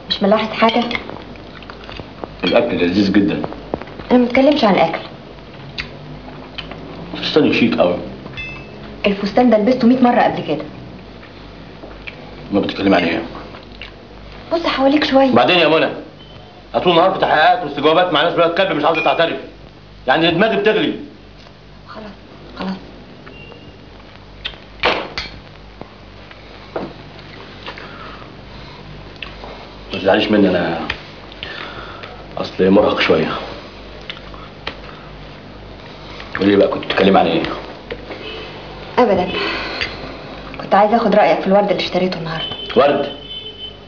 مش ملاحظ حاجه الاكل لذيذ جدا انا ما بتكلمش عن الاكل فستاني شيك قوي الفستان ده لبسته 100 مره قبل كده ما بتتكلم عن ايه بص حواليك شويه وبعدين يا منى طول النهار في تحقيقات واستجوابات مع ناس ولاد كلب مش عاوزه تعترف يعني دماغي بتغلي خلاص خلاص ما تزعليش مني انا اصل مرهق شويه قولي لي بقى كنت بتتكلم عن ايه ابدا كنت عايزه اخد رايك في الورد اللي اشتريته النهارده ورد